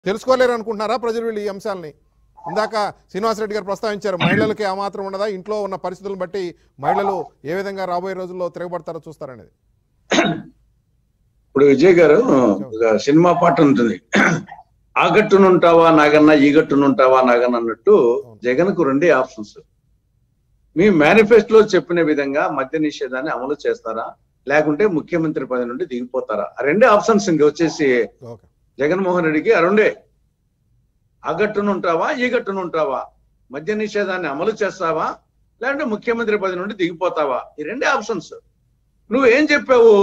తెలుసుకోలేరు అనుకుంటున్నారా ప్రజలు వీళ్ళు ఈ అంశాలని ఇందాక శ్రీనివాసరెడ్డి గారు ప్రస్తావించారు మహిళలకి ఆ మాత్రం ఉండదా ఇంట్లో ఉన్న పరిస్థితులను బట్టి మహిళలు ఏ విధంగా రాబోయే రోజుల్లో తిరగబడతారో చూస్తారనేది ఇప్పుడు విజయ్ గారు ఒక సినిమా పాట ఉంటుంది ఆ గట్టునుంటావా నాగన్న ఈ గట్టునుంటావా నాగన్న అన్నట్టు జగన్ కు రెండే ఆప్షన్స్ మీ మేనిఫెస్టోలో చెప్పిన విధంగా మద్య నిషేధాన్ని అమలు చేస్తారా లేకుంటే ముఖ్యమంత్రి పదవి నుండి దిగిపోతారా ఆ రెండే ఆప్షన్స్ ఇంక వచ్చేసి ఓకే జగన్మోహన్ రెడ్డికి ఆ రెండే ఆ గట్టునుంటావా ఈ గట్టునుంటావా మద్య నిషేధాన్ని అమలు చేస్తావా లేకుంటే ముఖ్యమంత్రి పదవి నుండి దిగిపోతావా ఈ రెండే ఆప్షన్స్ నువ్వు ఏం చెప్పావు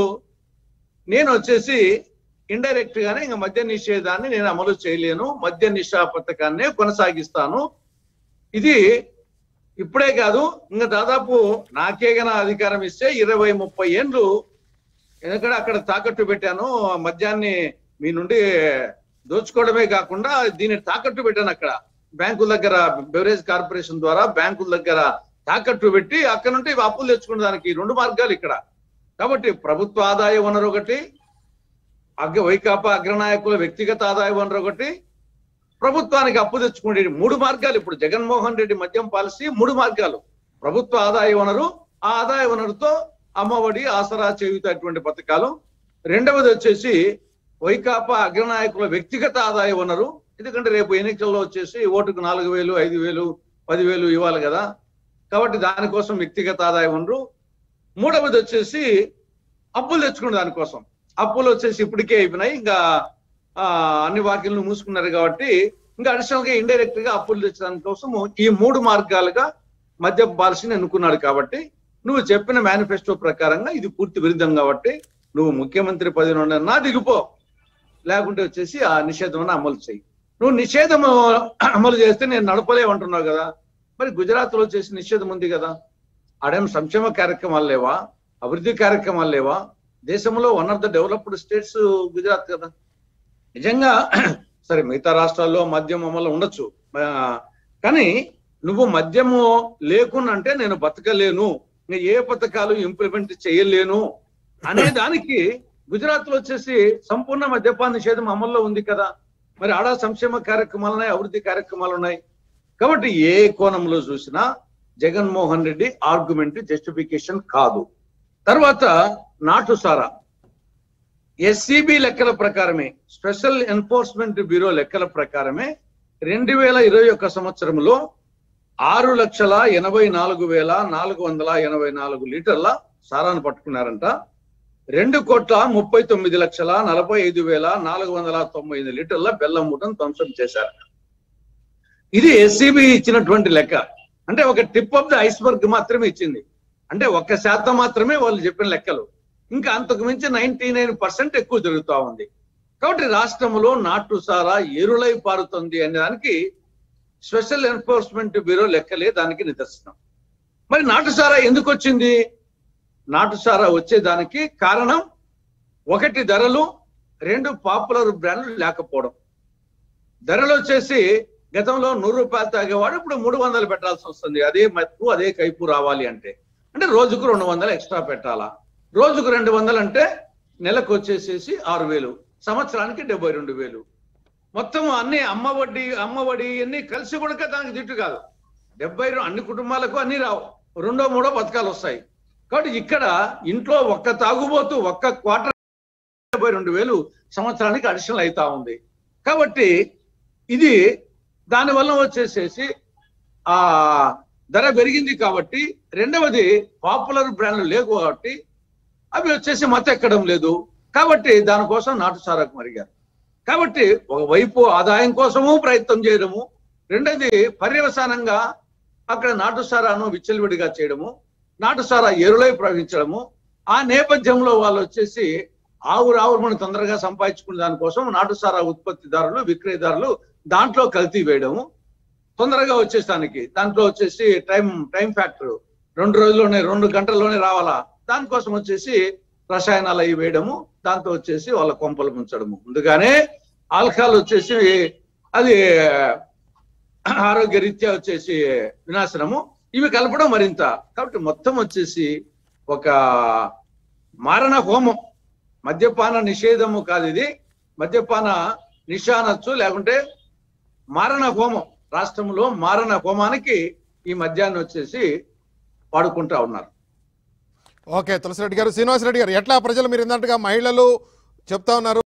నేను వచ్చేసి ఇండైరెక్ట్ గానే ఇంకా మద్య నిషేధాన్ని నేను అమలు చేయలేను మద్య నిషా పథకాన్నే కొనసాగిస్తాను ఇది ఇప్పుడే కాదు ఇంకా దాదాపు నాకే గన అధికారం ఇస్తే ఇరవై ముప్పై ఏండ్లు ఎందుకంటే అక్కడ తాకట్టు పెట్టాను ఆ మద్యాన్ని మీ నుండి దోచుకోవడమే కాకుండా దీన్ని తాకట్టు పెట్టాను అక్కడ బ్యాంకుల దగ్గర బెవరేజ్ కార్పొరేషన్ ద్వారా బ్యాంకుల దగ్గర తాకట్టు పెట్టి అక్కడ నుండి అప్పులు తెచ్చుకునే దానికి రెండు మార్గాలు ఇక్కడ కాబట్టి ప్రభుత్వ ఆదాయ వనరు ఒకటి అగ్ర వైకాపా అగ్రనాయకుల వ్యక్తిగత ఆదాయ వనరు ఒకటి ప్రభుత్వానికి అప్పు తెచ్చుకునే మూడు మార్గాలు ఇప్పుడు జగన్మోహన్ రెడ్డి మద్యం పాలసీ మూడు మార్గాలు ప్రభుత్వ ఆదాయ వనరు ఆ ఆదాయ వనరుతో అమ్మఒడి ఆసరా చేయుతటువంటి పథకాలు రెండవది వచ్చేసి వైకాపా అగ్రనాయకుల వ్యక్తిగత ఆదాయ వనరు ఎందుకంటే రేపు ఎన్నికల్లో వచ్చేసి ఓటుకు నాలుగు వేలు ఐదు వేలు పదివేలు ఇవ్వాలి కదా కాబట్టి దానికోసం వ్యక్తిగత ఆదాయ వనరు మూడవది వచ్చేసి అప్పులు తెచ్చుకునే దానికోసం అప్పులు వచ్చేసి ఇప్పటికే అయిపోయినాయి ఇంకా ఆ, అన్ని వాక్యలను మూసుకున్నారు కాబట్టి ఇంకా అడిషనల్ గా ఇండైరెక్ట్ గా అప్పులు తెచ్చడానికి కోసం ఈ మూడు మార్గాలుగా మధ్య పాలసీని ఎన్నుకున్నాడు కాబట్టి నువ్వు చెప్పిన మేనిఫెస్టో ప్రకారంగా ఇది పూర్తి విరుద్ధం కాబట్టి నువ్వు ముఖ్యమంత్రి పదవి నుండి నా దిగిపో లేకుంటే వచ్చేసి ఆ నిషేధం అమలు చేయి నువ్వు నిషేధం అమలు చేస్తే నేను నడపలేమంటున్నావు కదా మరి గుజరాత్ లో చేసి నిషేధం ఉంది కదా ఆడేం సంక్షేమ కార్యక్రమాలు లేవా అభివృద్ధి కార్యక్రమాలు లేవా దేశంలో one of the developed states Gujarat కదా నిజంగా సరే మిగతా రాష్ట్రాల్లో మద్యం అమలు ఉండొచ్చు ఆ, కానీ నువ్వు మద్యము లేకుండా అంటే నేను బతకలేను ఇంకా ఏ పథకాలు ఇంప్లిమెంట్ చేయలేను అనే దానికి గుజరాత్ లో వచ్చేసి సంపూర్ణ మద్యపాన నిషేధం అమల్లో ఉంది కదా మరి ఆడ సంక్షేమ కార్యక్రమాలు ఉన్నాయి అభివృద్ధి కార్యక్రమాలు ఉన్నాయి కాబట్టి ఏ కోణంలో చూసినా జగన్మోహన్ రెడ్డి ఆర్గ్యుమెంట్ జస్టిఫికేషన్ కాదు తర్వాత నాటు సారా ఎస్సిబి లెక్కల ప్రకారమే స్పెషల్ ఎన్ఫోర్స్మెంట్ బ్యూరో లెక్కల ప్రకారమే రెండు వేల ఇరవై ఒక్క సంవత్సరంలో ఆరు లక్షల ఎనభై నాలుగు వేల నాలుగు వందల ఎనభై నాలుగు లీటర్ల సారాను పట్టుకున్నారంట రెండు కోట్ల ముప్పై తొమ్మిది లక్షల నలభై ఐదు వేల నాలుగు వందల తొంభై ఐదు లీటర్ల బెల్లం మూటను ధ్వంసం చేశారు ఇది ఎస్సిబి ఇచ్చినటువంటి లెక్క అంటే ఒక టిప్ ఆఫ్ ద ఐస్బర్గ్ మాత్రమే ఇచ్చింది అంటే ఒక్క శాతం మాత్రమే వాళ్ళు చెప్పిన లెక్కలు ఇంకా అంతకు మించి నైన్టీ నైన్ పర్సెంట్ ఎక్కువ జరుగుతా ఉంది కాబట్టి రాష్ట్రంలో నాటు సారా ఎరులై పారుతుంది అనే దానికి స్పెషల్ ఎన్ఫోర్స్మెంట్ బ్యూరో లెక్కలే దానికి నిదర్శనం మరి నాటు సారా ఎందుకు వచ్చింది నాటు సారా వచ్చేదానికి కారణం ఒకటి ధరలు రెండు పాపులర్ బ్రాండ్లు లేకపోవడం ధరలు వచ్చేసి గతంలో నూరు రూపాయలు తాగేవాడు ఇప్పుడు మూడు వందలు పెట్టాల్సి వస్తుంది అదే మత్తు అదే కైపు రావాలి అంటే అంటే రోజుకు రెండు వందలు ఎక్స్ట్రా పెట్టాలా రోజుకు రెండు వందలు అంటే నెలకు వచ్చేసేసి ఆరు వేలు సంవత్సరానికి డెబ్బై రెండు వేలు మొత్తం అన్ని అమ్మ వడ్డీ అమ్మ వడ్డీ అన్ని కలిసి కూడా దానికి దిట్టు కాదు డెబ్బై రెండు అన్ని కుటుంబాలకు అన్ని రావు రెండో మూడో పథకాలు వస్తాయి కాబట్టి ఇక్కడ ఇంట్లో ఒక్క తాగుబోతూ ఒక్క క్వార్టర్ డెబ్బై రెండు వేలు సంవత్సరానికి అడిషనల్ అవుతా ఉంది కాబట్టి ఇది దానివల్ల వచ్చేసేసి ఆ ధర పెరిగింది కాబట్టి రెండవది పాపులర్ బ్రాండ్లు లేవు కాబట్టి అవి వచ్చేసి మత ఎక్కడం లేదు కాబట్టి దానికోసం నాటు సారాకు మరిగారు కాబట్టి ఒకవైపు ఆదాయం కోసము ప్రయత్నం చేయడము రెండోది పర్యవసానంగా అక్కడ నాటు సారాను విచ్చలవిడిగా చేయడము నాటు సారా ఎరులై ప్రవహించడము ఆ నేపథ్యంలో వాళ్ళు వచ్చేసి ఆవు రావును తొందరగా సంపాదించుకునే దానికోసం నాటు సారా ఉత్పత్తిదారులు విక్రయదారులు దాంట్లో కల్తీ వేయడము తొందరగా వచ్చేసానికి దాంట్లో వచ్చేసి టైం టైం ఫ్యాక్టర్ రెండు రోజుల్లోనే రెండు గంటల్లోనే రావాలా దానికోసం వచ్చేసి రసాయనాలు అవి వేయడము దాంతో వచ్చేసి వాళ్ళ కొంపలు ముంచడము ముందుగానే ఆల్కహాల్ వచ్చేసి అది ఆరోగ్య రీత్యా వచ్చేసి వినాశనము ఇవి కలపడం మరింత కాబట్టి మొత్తం వచ్చేసి ఒక మారణ హోమం మద్యపాన నిషేధము కాదు ఇది మద్యపాన నిశానొచ్చు లేకుంటే మారణ హోమం రాష్ట్రంలో మారణ హోమానికి ఈ మద్యాన్ని వచ్చేసి వాడుకుంటా ఉన్నారు ఓకే తులసిరెడ్డి గారు శ్రీనివాసరెడ్డి గారు ఎట్లా ప్రజలు మీరు ఇందట్టుగా మహిళలు చెప్తా ఉన్నారు